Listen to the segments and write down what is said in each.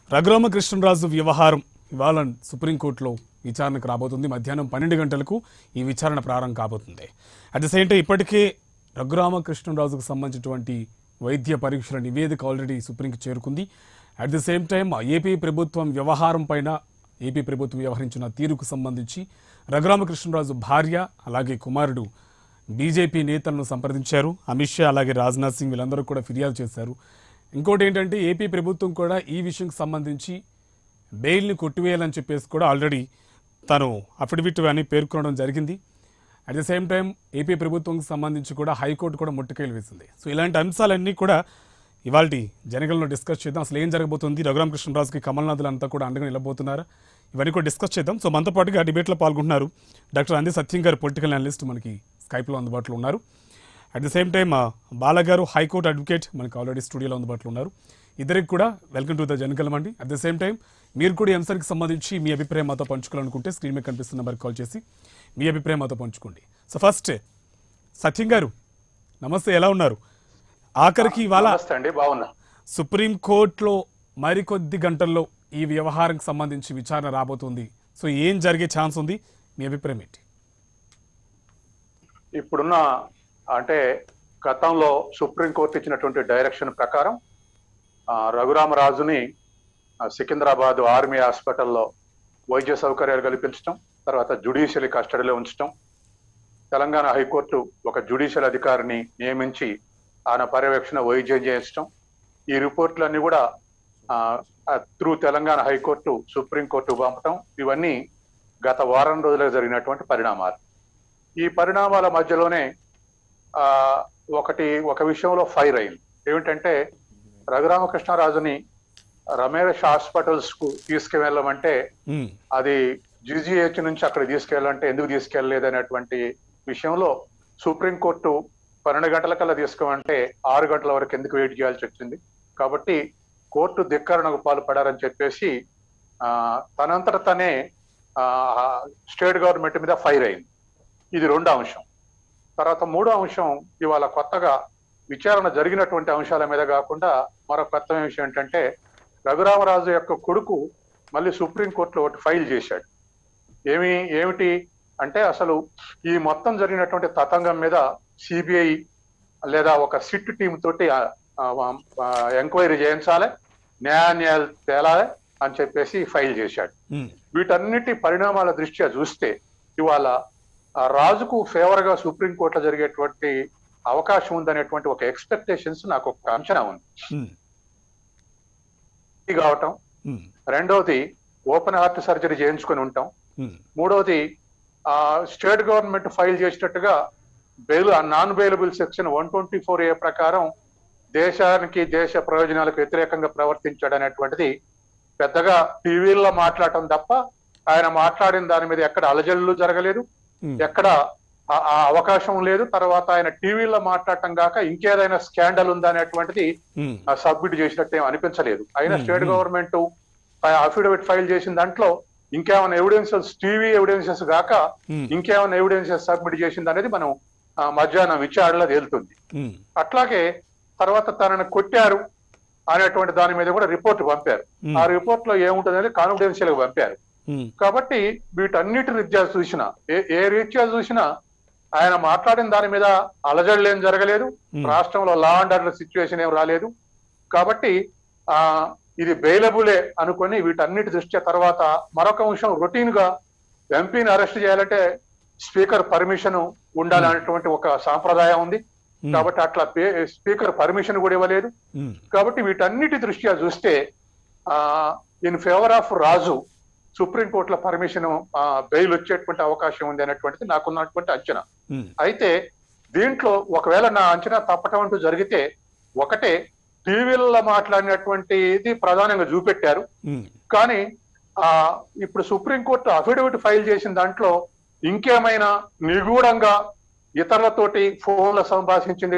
రఘురామకృష్ణరాజు వ్యవహారం ఇవాళ సుప్రీంకోర్టులో విచారణకు రాబోతుంది మధ్యాహ్నం పన్నెండు గంటలకు ఈ విచారణ ప్రారంభం కాబోతుంది అట్ ద సేమ్ టైం ఇప్పటికే రఘురామకృష్ణరాజుకు సంబంధించినటువంటి వైద్య పరీక్షల నివేదిక ఆల్రెడీ సుప్రీంకి చేరుకుంది at the same time AP ప్రభుత్వం వ్యవహారం పైన ఏపీ ప్రభుత్వం వ్యవహరించిన తీరుకు సంబంధించి రఘురామకృష్ణరాజు భార్య అలాగే కుమారుడు బీజేపీ నేతలను సంప్రదించారు అమిత్ షా అలాగే రాజ్నాథ్ సింగ్ వీళ్ళందరూ కూడా ఫిర్యాదు చేశారు ఇంకోటి ఏంటంటే ఏపీ ప్రభుత్వం కూడా ఈ విషయంకి సంబంధించి బెయిల్ని కొట్టివేయాలని చెప్పేసి కూడా ఆల్రెడీ తను అఫిడవిట్ అని పేర్కొనడం జరిగింది at the same time AP ప్రభుత్వంకి సంబంధించి కూడా హైకోర్టు కూడా ముట్టుకైలు వేసింది సో ఇలాంటి అంశాలన్నీ కూడా ఇవాళ జనగణలో డిస్కస్ చేద్దాం అసలు ఏం జరగబోతుంది రఘురామకృష్ణరాజుకి కమల్నాథులు అంతా కూడా అండగా నిలబోతున్నారా ఇవన్నీ కూడా డిస్కస్ చేద్దాం సో మనతో పాటుగా డిబేట్లో పాల్గొంటున్నారు డాక్టర్ అంది సత్యం గారు పొలిటికల్ అనలిస్ట్ మనకి స్కైప్లో అందుబాటులో ఉన్నారు అట్ ది సేమ్ టైం బాలగారు హైకోర్టు అడ్వకేట్ మనకి ఆల్రెడీ స్టూడియోలో అందుబాటులో ఉన్నారు ఇద్దరికి కూడా వెల్కమ్ టు ద జనకలం అండి అట్ ద సేమ్ టైం మీరు కూడా ఈ అంశానికి సంబంధించి మీ అభిప్రాయం మాతో పంచుకోవాలనుకుంటే స్క్రీన్ మీద కనిపిస్తున్న నెంబర్కి కాల్ చేసి మీ అభిప్రాయం మాతో పంచుకోండి సో ఫస్ట్ సత్యం గారు నమస్తే ఎలా ఉన్నారు ఆఖరికి ఇవాళ నమస్తే అండి బాగున్నా సుప్రీం కోర్టులో మరికొద్ది గంటల్లో ఈ వ్యవహారానికి సంబంధించి విచారణ రాబోతుంది సో ఏం జరిగే ఛాన్స్ ఉంది మీ అభిప్రాయం ఏంటి ఇప్పుడున్న అంటే గతంలో సుప్రీంకోర్టు ఇచ్చినటువంటి డైరెక్షన్ ప్రకారం ఆ, రఘురామరాజుని ఆ, సికింద్రాబాద్ ఆర్మీ హాస్పిటల్లో వైద్య సౌకర్యాలు కల్పించడం తర్వాత జుడిషియల్ కస్టడీలో ఉంచడం తెలంగాణ హైకోర్టు ఒక జుడిషియల్ అధికారిని నియమించి ఆయన పర్యవేక్షణ వైద్యం చేయించడం ఈ రిపోర్ట్లన్నీ కూడా త్రూ తెలంగాణ హైకోర్టు సుప్రీంకోర్టు పంపటం ఇవన్నీ గత వారం రోజులుగా జరిగినటువంటి పరిణామాలు ఈ పరిణామాల మధ్యలోనే ఆ ఒకటి ఒక విషయంలో ఫైర్ అయింది ఏమిటంటే రఘురామకృష్ణరాజుని రమేష్ హాస్పిటల్స్ కు తీసుకువెళ్ళమంటే మ్మ్. అది జీజీహెచ్ నుంచి అక్కడ తీసుకెళ్ళాలంటే ఎందుకు తీసుకెళ్ళలేదు అనేటువంటి విషయంలో సుప్రీంకోర్టు పన్నెండు గంటల కల్లా తీసుకోమంటే ఆరు గంటల వరకు ఎందుకు వెయిట్ చేయాల్సి వచ్చింది కాబట్టి కోర్టు ధిక్కరణకు పాల్పడారని చెప్పేసి ఆ, తనంతట తనే ఆ, స్టేట్ గవర్నమెంట్ మీద ఫైర్ అయింది ఇది రెండో అంశం తర్వాత మూడో అంశం ఇవాళ కొత్తగా విచారణ జరిగినటువంటి అంశాల మీద కాకుండా మరో కొత్త విషయం ఏంటంటే రఘురామరాజు యొక్క కొడుకు మళ్ళీ సుప్రీంకోర్టులో ఒకటి ఫైల్ చేశాడు ఏమి ఏమిటి అంటే అసలు ఈ మొత్తం జరిగినటువంటి తతంగం మీద సిబిఐ లేదా ఒక సిట్ టీం తోటి ఎంక్వైరీ చేయించాలి న్యాయాన్యాయాలు తేలాలి అని చెప్పేసి ఫైల్ చేశాడు మ్మ్. వీటన్నిటి పరిణామాల దృష్ట్యా చూస్తే ఇవాళ ఆ రాజుకు ఫేవర్ గా సుప్రీంకోర్టులో జరిగేటువంటి అవకాశం ఉందనేటువంటి ఒక ఎక్స్పెక్టేషన్స్ నాకు ఒక అంచనా ఉంది మ్మ్. ఇది కావటం మ్మ్. రెండవది ఓపెన్ హార్ట్ సర్జరీ చేయించుకొని ఉంటాం మ్మ్. మూడవది ఆ స్టేట్ గవర్నమెంట్ ఫైల్ చేసినట్టుగా bail non bailable section one twenty four A ప్రకారం దేశానికి దేశ ప్రయోజనాలకు వ్యతిరేకంగా ప్రవర్తించాడు అనేటువంటిది పెద్దగా టీవీల్లో మాట్లాడటం తప్ప ఆయన మాట్లాడిన దాని మీద ఎక్కడ అలజడులు జరగలేదు మ్మ్. ఎక్కడ ఆ- ఆ అవకాశం లేదు తర్వాత ఆయన టీవీలో మాట్లాడటం కాక ఇంకేదైనా స్కాండల్ ఉందా అనేటువంటిది మ్మ్. సబ్మిట్ చేసినట్టు ఏం అనిపించలేదు అయినా Hmm, state hmm. Government affidavit file చేసిన దాంట్లో ఇంకేమైనా ఎవిడెన్సెస్ టీవీ ఎవిడెన్సెస్ గాక Hmm. ఇంకేమైనా ఎవిడెన్సెస్ సబ్మిట్ చేసింది అనేది మనం ఆ, మధ్యాహ్నం విచారణలో తేలుతుంది మ్మ్. అట్లాగే తర్వాత తనని కొట్టారు అనేటువంటి దాని మీద కూడా రిపోర్ట్ పంపారు Hmm. ఆ రిపోర్ట్ లో ఏముంటుందని కాన్ఫిడెన్షియల్ గా పంపారు మ్మ్. కాబట్టి వీటన్నిటి రీత్యా చూసినా ఏ ఏ రీత్యా చూసినా ఆయన మాట్లాడిన దాని మీద అలజడులు ఏం జరగలేదు Hmm. రాష్ట్రంలో లా అండ్ ఆర్డర్ సిచ్యువేషన్ ఏం రాలేదు కాబట్టి ఆ ఇది బెయిలబులే అనుకొని వీటన్నిటి దృష్ట్యా తర్వాత మరొక అంశం రొటీన్ గా ఎంపీని అరెస్ట్ చేయాలంటే స్పీకర్ పర్మిషన్ ఉండాలనేటువంటి ఒక సాంప్రదాయం ఉంది Hmm. కాబట్టి అట్లా స్పీకర్ పర్మిషన్ కూడా ఇవ్వలేదు మ్మ్. కాబట్టి వీటన్నిటి దృష్ట్యా చూస్తే ఆ ఇన్ ఫేవర్ ఆఫ్ రాజు సుప్రీంకోర్టులో పర్మిషన్ బెయిల్ వచ్చేటువంటి అవకాశం ఉంది అనేటువంటిది నాకున్నటువంటి అంచనా మ్మ్. అయితే దీంట్లో ఒకవేళ నా అంచనా తప్పటం అంటూ జరిగితే ఒకటే టీవీలలో మాట్లాడినటువంటిది ప్రధానంగా చూపెట్టారు మ్మ్. కానీ ఆ ఇప్పుడు సుప్రీంకోర్టు అఫిడవిట్ ఫైల్ చేసిన దాంట్లో ఇంకేమైనా నిగూఢంగా ఇతరులతోటి ఫోన్లో సంభాషించింది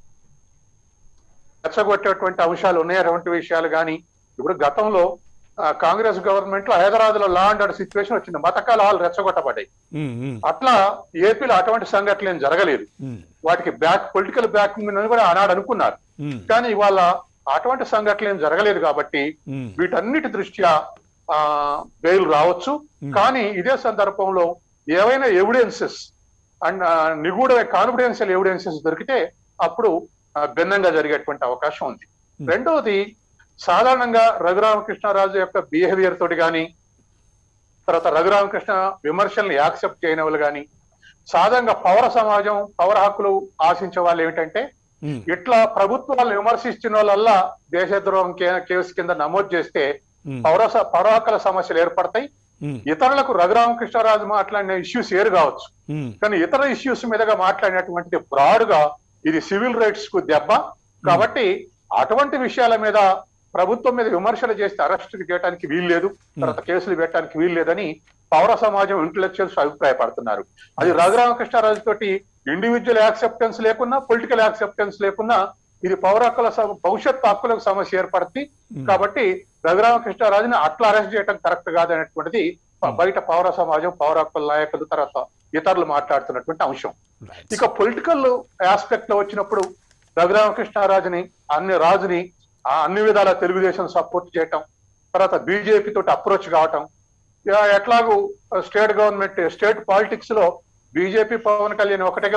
రెచ్చగొట్టేటువంటి అంశాలు ఉన్నాయటువంటి విషయాలు కానీ ఇప్పుడు గతంలో ఆ, కాంగ్రెస్ గవర్నమెంట్ లో హైదరాబాద్ లో లా అండ్ ఆర్డర్ సిచ్యువేషన్ వచ్చింది మతకాలు హాల్ రెచ్చగొట్టబడ్డాయి మ్మ్. మ్మ్. అట్లా ఏపీలో అటువంటి సంఘటనలు ఏం జరగలేదు మ్మ్. వాటికి బ్యాక్ పొలిటికల్ బ్యాక్ ఉందని కూడా ఆనాడు అనుకున్నారు మ్మ్. కానీ ఇవాళ అటువంటి సంఘటనలు ఏం జరగలేదు కాబట్టి ఉమ్, వీటన్నిటి దృష్ట్యా ఆ బెయిల్ రావచ్చు కానీ ఇదే సందర్భంలో ఏవైనా ఎవిడెన్సెస్ అండ్ నిగూఢ కాన్ఫిడెన్షియల్ ఎవిడెన్సెస్ దొరికితే అప్పుడు ఆ, భిన్నంగా జరిగేటువంటి అవకాశం ఉంది రెండవది సాధారణంగా రఘురామకృష్ణరాజు యొక్క బిహేవియర్ తోటి కానీ తర్వాత రఘురామకృష్ణ విమర్శల్ని యాక్సెప్ట్ చేయని వాళ్ళు కానీ సాధారణంగా పౌర సమాజం పౌర హక్కులు ఆశించే వాళ్ళు ఏమిటంటే ఉమ్, ఇట్లా ప్రభుత్వాలను విమర్శిస్తున్న వాళ్ళల్లా దేశద్రోహం కే- కేసు కింద నమోదు చేస్తే ఉమ్, పౌర స- పౌర హక్కుల సమస్యలు ఏర్పడతాయి ఉమ్, ఇతరులకు రఘురామకృష్ణరాజు మాట్లాడిన ఇష్యూస్ ఏరు కావచ్చు ఉమ్, కానీ ఇతర ఇష్యూస్ మీదుగా మాట్లాడినటువంటిది బ్రాడ్ గా ఇది సివిల్ రైట్స్ కు దెబ్బ కాబట్టి అటువంటి విషయాల మీద ప్రభుత్వం మీద విమర్శలు చేస్తే అరెస్ట్ చేయడానికి వీల్లేదు తర్వాత కేసులు పెట్టడానికి వీల్లేదని పౌర సమాజం ఇంటలెక్చువల్స్ అభిప్రాయపడుతున్నారు అది రఘురామకృష్ణరాజు తోటి ఇండివిజువల్ యాక్సెప్టెన్స్ లేకున్నా పొలిటికల్ యాక్సెప్టెన్స్ లేకున్నా ఇది పౌర హక్కుల సమ- భవిష్యత్ హక్కులకు సమస్య ఏర్పడుతుంది కాబట్టి రఘురామకృష్ణరాజుని అట్లా అరెస్ట్ చేయడం కరెక్ట్ కాదనేటువంటిది బయట పౌర సమాజం పౌర హక్కుల నాయకులు తర్వాత ఇతరులు మాట్లాడుతున్నటువంటి అంశం రైట్ ఇక పొలిటికల్ ఆస్పెక్ట్ లో వచ్చినప్పుడు రఘురామకృష్ణరాజుని అన్ని రాజుని ఆ అన్ని విధాల తెలుగుదేశం సపోర్ట్ చేయటం తర్వాత బీజేపీ తోటి అప్రోచ్ కావటం ఇక ఎట్లాగూ స్టేట్ గవర్నమెంట్ స్టేట్ పాలిటిక్స్ లో బీజేపీ పవన్ కళ్యాణ్ ఒకటిగా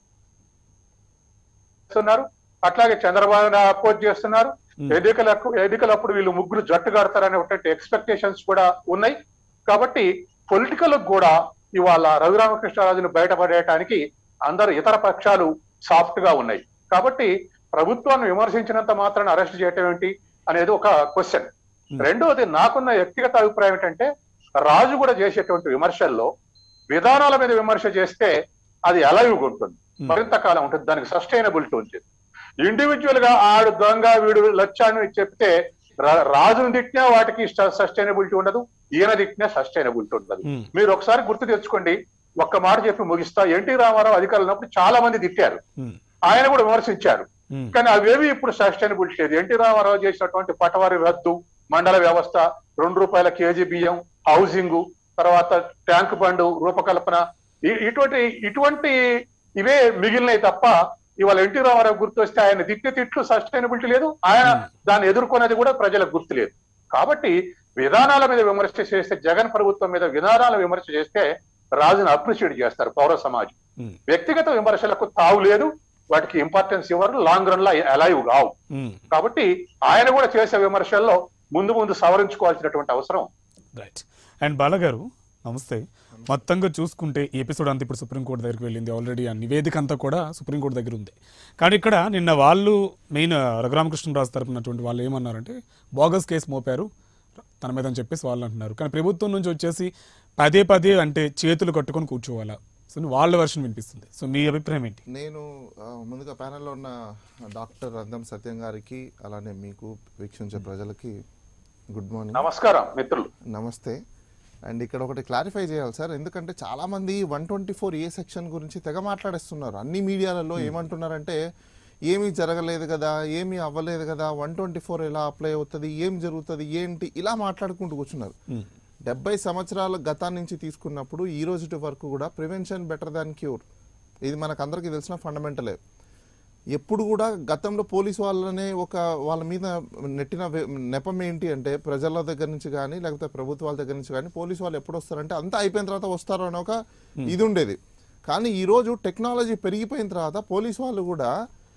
ఉంటున్నారు అట్లాగే చంద్రబాబు అపోజ్ చేస్తున్నారు ఎన్నికలకు ఎన్నికలప్పుడు వీళ్ళు ముగ్గురు జట్టు కడతారనే ఒకటి ఎక్స్పెక్టేషన్స్ కూడా ఉన్నాయి కాబట్టి పొలిటికల్ కూడా ఇవాళ రఘురామకృష్ణరాజును బయటపడేయటానికి అందరు ఇతర పక్షాలు సాఫ్ట్ గా ఉన్నాయి కాబట్టి ప్రభుత్వాన్ని విమర్శించినంత మాత్రాన్ని అరెస్ట్ చేయటం ఏంటి అనేది ఒక క్వశ్చన్ రెండవది నాకున్న వ్యక్తిగత అభిప్రాయం ఏంటంటే రాజు కూడా చేసేటువంటి విమర్శల్లో విధానాల మీద విమర్శ చేస్తే అది అలైవ్ ఉంటుంది మరింత కాలం ఉంటుంది దానికి సస్టైనబిలిటీ ఉంటుంది ఇండివిజువల్ గా ఆడు దొంగ వీడు లక్ష్యాన్ని చెప్తే రా- రాజును తిట్టినా వాటికి సస్టైనబిలిటీ ఉండదు ఈయన తిట్టినా సస్టైనబిలిటీ ఉండదు ఉమ్, మీరు ఒకసారి గుర్తు తెచ్చుకోండి ఒక్క మాట చెప్పి ముగిస్తా ఎన్టీ రామారావు అధికారులు ఉన్నప్పుడు చాలా మంది తిట్టారు ఉమ్, ఆయన కూడా విమర్శించారు ఉమ్, కానీ అవేవి ఇప్పుడు సస్టైనబిలిటీ లేదు ఎన్టీ రామారావు చేసినటువంటి పటవారి రద్దు మండల వ్యవస్థ రెండు రూపాయల కేజీ బియ్యం హౌసింగ్ తర్వాత ట్యాంక్ బండు రూపకల్పన ఇ- ఇటువంటి ఇటువంటి ఇవే మిగిలినవి తప్ప ఇవాళ ఎన్టీ రామారావు గుర్తు వస్తే ఆయన తిట్టే తిట్లు సస్టైనబిలిటీ లేదు ఆయన దాన్ని ఎదుర్కొనేది కూడా ప్రజలకు గుర్తు లేదు కాబట్టి విధానాల మీద విమర్శ చేస్తే జగన్ ప్రభుత్వం మీద విధానాల విమర్శ చేస్తే రాజును అప్రిషియేట్ చేస్తారు పౌర సమాజం ఉమ్, వ్యక్తిగత విమర్శలకు తావు లేదు వాటికి ఇంపార్టెన్స్ ఇవ్వరు లాంగ్ రన్ లో అలైవ్ కావు ఉమ్. కాబట్టి ఆయన కూడా చేసే విమర్శల్లో ముందు ముందు సవరించుకోవాల్సినటువంటి అవసరం రైట్ అండ్ బాలగారు నమస్తే మొత్తంగా చూసుకుంటే ఈ ఎపిసోడ్ అంతా ఇప్పుడు సుప్రీంకోర్టు దగ్గరికి వెళ్ళింది ఆల్రెడీ ఆ నివేదిక అంతా కూడా సుప్రీంకోర్టు దగ్గర ఉంది కానీ ఇక్కడ నిన్న వాళ్ళు మెయిన్ రఘురామకృష్ణరాజు తరపునటువంటి వాళ్ళు ఏమన్నారంటే బోగస్ కేసు మోపారు తన మీద అని చెప్పేసి వాళ్ళు అంటున్నారు కానీ ప్రభుత్వం నుంచి వచ్చేసి పదే పదే అంటే చేతులు కట్టుకొని కూర్చోవాలా సో వాళ్ళ వర్షన్ వినిపిస్తుంది సో మీ అభిప్రాయం ఏంటి నేను ఆ, ముందుగా ప్యానెల్లో ఉన్న డాక్టర్ అందం సత్యం గారికి అలానే మీకు వీక్షించే ప్రజలకి గుడ్ మార్నింగ్ నమస్కారం మిత్రులు నమస్తే అండ్ ఇక్కడ ఒకటి క్లారిఫై చేయాలి సార్ ఎందుకంటే చాలా మంది one twenty four A section గురించి తెగ మాట్లాడేస్తున్నారు అన్ని మీడియాలలో ఏమంటున్నారంటే ఏమీ జరగలేదు కదా ఏమీ అవ్వలేదు కదా వన్ ట్వంటీ ఫోర్ ఎలా అప్లై అవుతుంది ఏం జరుగుతుంది ఏంటి ఇలా మాట్లాడుకుంటూ కూర్చున్నారు డెబ్బై సంవత్సరాల గతాన్ని నుంచి తీసుకున్నప్పుడు ఈ రోజు వరకు కూడా ప్రివెన్షన్ బెటర్ దాన్ క్యూర్ ఇది మనకు అందరికీ తెలిసిన ఫండమెంటలే ఎప్పుడు కూడా గతంలో పోలీసు వాళ్ళనే ఒక వాళ్ళ మీద నెట్టిన వే- నెపం ఏంటి అంటే ప్రజల దగ్గర నుంచి కానీ లేకపోతే ప్రభుత్వాల దగ్గర నుంచి కానీ పోలీసు వాళ్ళు ఎప్పుడు వస్తారంటే అంతా అయిపోయిన తర్వాత వస్తారు అని ఒక ఇది ఉండేది కానీ ఈరోజు టెక్నాలజీ పెరిగిపోయిన తర్వాత పోలీసు వాళ్ళు కూడా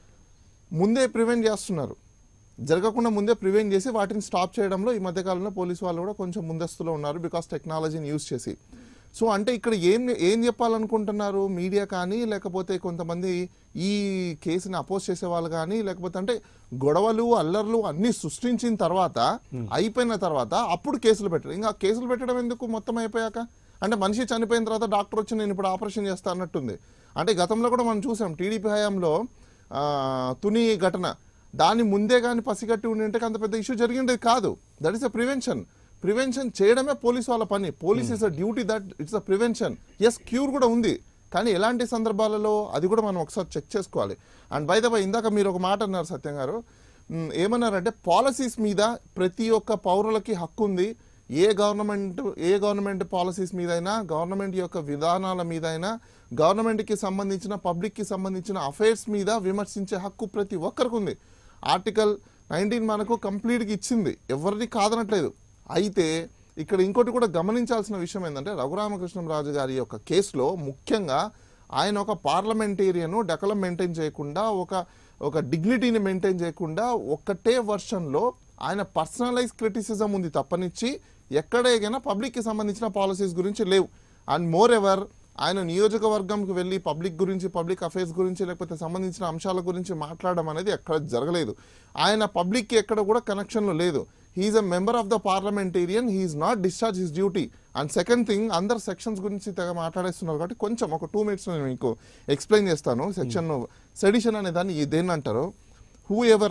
ముందే ప్రివెంట్ చేస్తున్నారు జరగకుండా ముందే ప్రివెంట్ చేసి వాటిని స్టాప్ చేయడంలో ఈ మధ్యకాలంలో పోలీసు వాళ్ళు కూడా కొంచెం ముందస్తులో ఉన్నారు బికాస్ టెక్నాలజీని యూజ్ చేసి సో అంటే ఇక్కడ ఏం ఏం చెప్పాలనుకుంటున్నారు మీడియా కానీ లేకపోతే కొంతమంది ఈ కేసుని అపోజ్ చేసే వాళ్ళు కానీ లేకపోతే అంటే గొడవలు అల్లర్లు అన్ని సృష్టించిన తర్వాత అయిపోయిన తర్వాత అప్పుడు కేసులు పెట్టడం ఇంకా కేసులు పెట్టడం ఎందుకు మొత్తం అయిపోయాక అంటే మనిషి చనిపోయిన తర్వాత డాక్టర్ వచ్చి నేను ఇప్పుడు ఆపరేషన్ చేస్తా అన్నట్టుంది అంటే గతంలో కూడా మనం చూసాం టీడీపీ హయాంలో ఆ, తుని ఘటన దాన్ని ముందే కానీ పసిగట్టి ఉండింటే అంత పెద్ద ఇష్యూ జరిగిండేది కాదు that is a prevention prevention చేయడమే పోలీస్ వాళ్ళ పని police is a duty that it's a prevention is cure కూడా ఉంది కానీ ఎలాంటి సందర్భాలలో అది కూడా మనం ఒకసారి చెక్ చేసుకోవాలి అండ్ బై ద బై ఇందాక మీరు ఒక మాట అన్నారు సత్యం గారు మ్, ఏమన్నారంటే పాలసీస్ మీద ప్రతి ఒక్క పౌరులకి హక్కు ఉంది ఏ గవర్నమెంట్ ఏ గవర్నమెంట్ పాలసీస్ మీదైనా గవర్నమెంట్ యొక్క విధానాల మీదైనా గవర్నమెంట్కి సంబంధించిన పబ్లిక్కి సంబంధించిన అఫైర్స్ మీద విమర్శించే హక్కు ప్రతి ఒక్కరికి ఉంది ఆర్టికల్ నైన్టీన్ మనకు కంప్లీట్గా ఇచ్చింది ఎవరిని కాదనట్లేదు అయితే ఇక్కడ ఇంకోటి కూడా గమనించాల్సిన విషయం ఏంటంటే రఘురామకృష్ణరాజు గారి యొక్క కేసులో ముఖ్యంగా ఆయన ఒక పార్లమెంటేరియన్ డెకలం మెయింటైన్ చేయకుండా ఒక ఒక డిగ్నిటీని మెయింటైన్ చేయకుండా ఒక్కటే వర్షన్లో ఆయన పర్సనలైజ్ క్రిటిసిజం ఉంది తప్పనిచ్చి ఎక్కడైనా పబ్లిక్కి సంబంధించిన పాలసీస్ గురించి లేవు అండ్ మోర్ ఎవర్ ఆయన నియోజకవర్గంకి వెళ్ళి పబ్లిక్ గురించి పబ్లిక్ అఫైర్స్ గురించి లేకపోతే సంబంధించిన అంశాల గురించి మాట్లాడడం అనేది ఎక్కడ జరగలేదు ఆయన పబ్లిక్కి ఎక్కడ కూడా కనెక్షన్లో లేదు he is a member of the parliamentarian he is not discharge his duty and second thing అందరు సెక్షన్స్ గురించి తెగ మాట్లాడేస్తున్నారు కాబట్టి కొంచెం ఒక టూ మినిట్స్ నేను మీకు ఎక్స్ప్లెయిన్ చేస్తాను సెక్షన్ సెడిషన్ అనే దాన్ని దేన్ని అంటారు whoever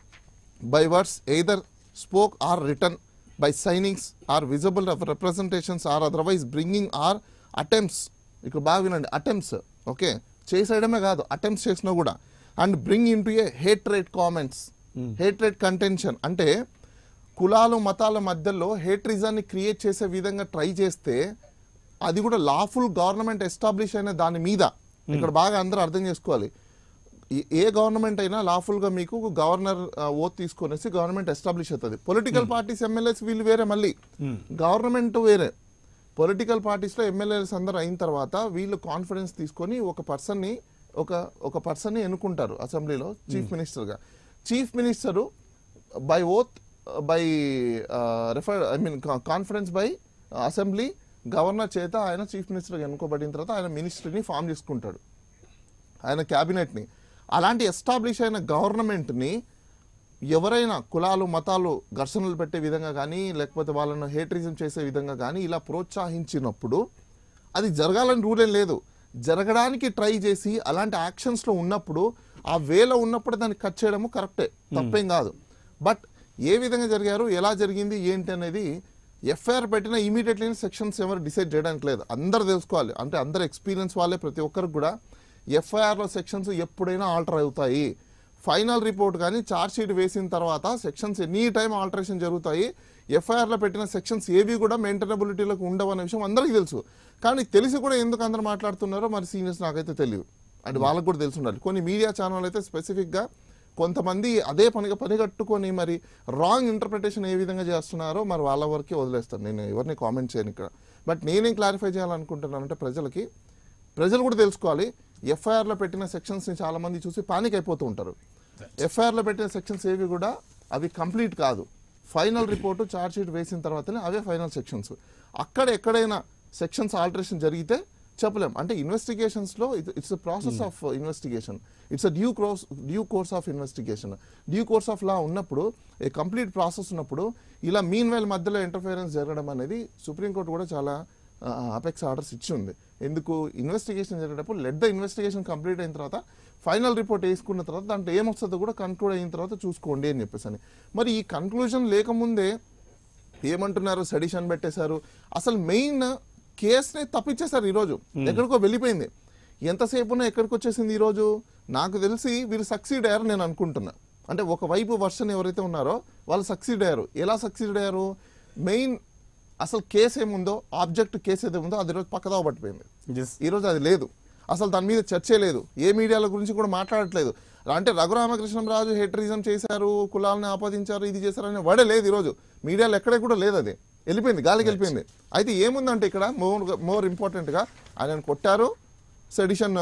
by words either spoke or written by signings or visible of representations or otherwise bringing or attempts ఇక్కడ బాగా వినండి అటెంప్ట్స్ ఓకే చేసేయడమే కాదు అటెంప్ట్స్ చేసినా కూడా and bring into a hatred comments hatred contention అంటే కులాలు మతాల మధ్యలో హేట్రిజాన్ని క్రియేట్ చేసే విధంగా ట్రై చేస్తే అది కూడా లాఫుల్ గవర్నమెంట్ ఎస్టాబ్లిష్ అయిన దాని మీద ఇక్కడ బాగా అందరూ అర్థం చేసుకోవాలి ఈ- ఏ గవర్నమెంట్ అయినా లాఫుల్ గా మీకు గవర్నర్ ఓత్ తీసుకొనేసి గవర్నమెంట్ ఎస్టాబ్లిష్ అవుతుంది పొలిటికల్ పార్టీస్ ఎమ్మెల్యేస్ వీళ్ళు వేరే మళ్ళీ గవర్నమెంట్ వేరే పొలిటికల్ పార్టీస్లో ఎమ్మెల్యేస్ అందరూ అయిన తర్వాత వీళ్ళు కాన్ఫిడెన్స్ తీసుకొని ఒక పర్సన్ని ఒక ఒక పర్సన్ని ఎన్నుకుంటారు అసెంబ్లీలో చీఫ్ మినిస్టర్గా chief minister by oath by refer I mean confidence by assembly governor చేత ఆయన చీఫ్ మినిస్టర్గా ఎన్నుకోబడిన తర్వాత ఆయన మినిస్ట్రీని ఫామ్ చేసుకుంటాడు ఆయన క్యాబినెట్ని అలాంటి ఎస్టాబ్లిష్ అయిన గవర్నమెంట్ని ఎవరైనా కులాలు మతాలు ఘర్షణలు పెట్టే విధంగా కానీ లేకపోతే వాళ్ళను హేట్రిజం చేసే విధంగా కానీ ఇలా ప్రోత్సహించినప్పుడు అది జరగాలని రూల్ ఏం లేదు జరగడానికి ట్రై చేసి అలాంటి యాక్షన్స్లో ఉన్నప్పుడు ఆ వేలో ఉన్నప్పుడు దాన్ని కట్ చేయడము కరెక్టే తప్పేం కాదు బట్ ఏ విధంగా జరిగారు ఎలా జరిగింది ఏంటి అనేది ఎఫ్ఐఆర్ పెట్టిన ఇమీడియట్లీ సెక్షన్స్ ఎవరు డిసైడ్ చేయడానికి లేదు అందరు తెలుసుకోవాలి అంటే అందరు ఎక్స్పీరియన్స్ వాళ్ళే ప్రతి ఒక్కరికి కూడా ఎఫ్ఐఆర్లో సెక్షన్స్ ఎప్పుడైనా ఆల్టర్ అవుతాయి ఫైనల్ రిపోర్ట్ కానీ ఛార్జ్ షీట్ వేసిన తర్వాత సెక్షన్స్ ఎనీ టైం ఆల్టరేషన్ జరుగుతాయి ఎఫ్ఐఆర్లో పెట్టిన సెక్షన్స్ ఏవి కూడా మెయింటైనబిలిటీలకు ఉండవు అనే విషయం అందరికీ తెలుసు కానీ తెలిసి కూడా ఎందుకు అందరు మాట్లాడుతున్నారో మరి సీనియర్స్ నాకైతే తెలియదు అంటే వాళ్ళకు కూడా తెలిసి ఉండాలి కొన్ని మీడియా ఛానల్ అయితే స్పెసిఫిక్గా కొంతమంది అదే పనిగా పని కట్టుకొని మరి రాంగ్ ఇంటర్ప్రిటేషన్ ఏ విధంగా చేస్తున్నారో మరి వాళ్ళ వరకే వదిలేస్తాను నేను ఎవరిని కామెంట్ చేయను ఇక్కడ బట్ నేనేం క్లారిఫై చేయాలనుకుంటున్నానంటే ప్రజలకి ప్రజలు కూడా తెలుసుకోవాలి ఎఫ్ఐఆర్లో పెట్టిన సెక్షన్స్ని చాలామంది చూసి పానిక్ అయిపోతూ ఉంటారు ఎఫ్ఐఆర్లో పెట్టిన సెక్షన్స్ ఏవి కూడా అవి కంప్లీట్ కాదు ఫైనల్ రిపోర్టు ఛార్జ్ షీట్ వేసిన తర్వాతనే అవే ఫైనల్ సెక్షన్స్ అక్కడ ఎక్కడైనా సెక్షన్స్ ఆల్టరేషన్ జరిగితే చెప్పలేం అంటే ఇన్వెస్టిగేషన్స్లో it's process of investigation it's a due course due course of investigation due course of law ఉన్నప్పుడు ఏ కంప్లీట్ ప్రాసెస్ ఉన్నప్పుడు ఇలా మీన్ వైల్ మధ్యలో ఇంటర్ఫిరెన్స్ జరగడం అనేది సుప్రీంకోర్టు కూడా చాలా అపెక్స్ ఆర్డర్స్ ఇచ్చి ఉంది ఎందుకు ఇన్వెస్టిగేషన్ జరిగేటప్పుడు లెట్ ద ఇన్వెస్టిగేషన్ కంప్లీట్ అయిన తర్వాత ఫైనల్ రిపోర్ట్ వేసుకున్న తర్వాత దాంట్లో ఏమొస్తుందో కూడా కన్క్లూడ్ అయిన తర్వాత చూసుకోండి అని చెప్పేసి అని మరి ఈ కన్క్లూజన్ లేకముందే ఏమంటున్నారు సెడిషన్ పెట్టేశారు అసలు మెయిన్ కేసుని తప్పించేశారు ఈరోజు ఎక్కడికో వెళ్ళిపోయింది ఎంతసేపున ఎక్కడికి వచ్చేసింది ఈరోజు నాకు తెలిసి వీళ్ళు సక్సీడ్ అయ్యారు నేను అనుకుంటున్నా అంటే ఒకవైపు వర్షన్ ఎవరైతే ఉన్నారో వాళ్ళు సక్సీడ్ అయ్యారు ఎలా సక్సీడ్ అయ్యారు మెయిన్ అసలు కేసు ఏముందో ఆబ్జెక్ట్ కేసు ఏదో ఉందో అది ఈరోజు పక్కదావ పట్టిపోయింది Yes. ఈరోజు అది లేదు అసలు దాని మీద చర్చే లేదు ఏ మీడియాల గురించి కూడా మాట్లాడట్లేదు అంటే రఘురామకృష్ణరాజు హెటరిజం చేశారు కులాలను ఆపాదించారు ఇది చేశారు అనే వడే లేదు ఈరోజు మీడియాలో ఎక్కడే కూడా లేదు అది వెళ్ళిపోయింది గాలికి వెళ్ళిపోయింది అయితే ఏముందంటే ఇక్కడ మోర్ మోర్ ఇంపార్టెంట్గా ఆయన కొట్టారు సెడిషన్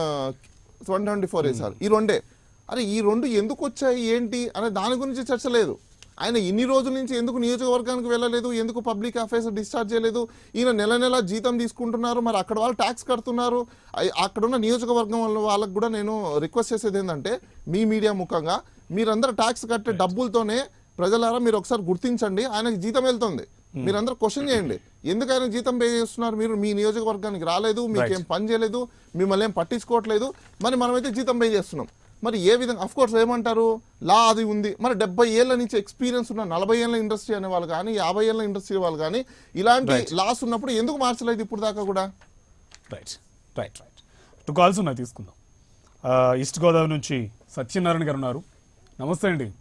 వన్ ట్వంటీ ఫోర్ వేసారు ఈ రెండే అరే ఈ రెండు ఎందుకు వచ్చాయి ఏంటి అనే దాని గురించి చర్చ లేదు ఆయన ఇన్ని రోజుల నుంచి ఎందుకు నియోజకవర్గానికి వెళ్ళలేదు ఎందుకు పబ్లిక్ అఫైర్స్ డిశ్చార్జ్ చేయలేదు ఈయన నెల నెల జీతం తీసుకుంటున్నారు మరి అక్కడ వాళ్ళు ట్యాక్స్ కడుతున్నారు అయ్- అక్కడున్న నియోజకవర్గం వాళ్ళ వాళ్ళకు కూడా నేను రిక్వెస్ట్ చేసేది ఏంటంటే మీ మీడియా ముఖంగా మీరందరూ ట్యాక్స్ కట్టే డబ్బులతోనే ప్రజలారా మీరు ఒకసారి గుర్తించండి ఆయనకి జీతం వెళ్తుంది మీరందరూ క్వశ్చన్ చేయండి ఎందుకు ఆయన జీతం పే చేస్తున్నారు మీరు మీ నియోజకవర్గానికి రాలేదు మీకేం పని చేయలేదు మిమ్మల్ని ఏం పట్టించుకోవట్లేదు మరి మనమైతే జీతం పే చేస్తున్నాం మరి ఏ విధంగా అఫ్ కోర్స్ ఏమంటారు లా అది ఉంది మరి డెబ్బై ఏళ్ళ నుంచి ఎక్స్పీరియన్స్ ఉన్న నలభై ఏళ్ళ ఇండస్ట్రీ అనే వాళ్ళు కానీ యాభై ఏళ్ళ ఇండస్ట్రీ వాళ్ళు కానీ ఇలాంటి లాస్ ఉన్నప్పుడు ఎందుకు మార్చలేదు ఇప్పుడు దాకా కూడా right right right two calls ఉన్నాయి తీసుకుందాం ఆ, ఈస్ట్ గోదావరి నుంచి సత్యనారాయణ గారు ఉన్నారు నమస్తే అండి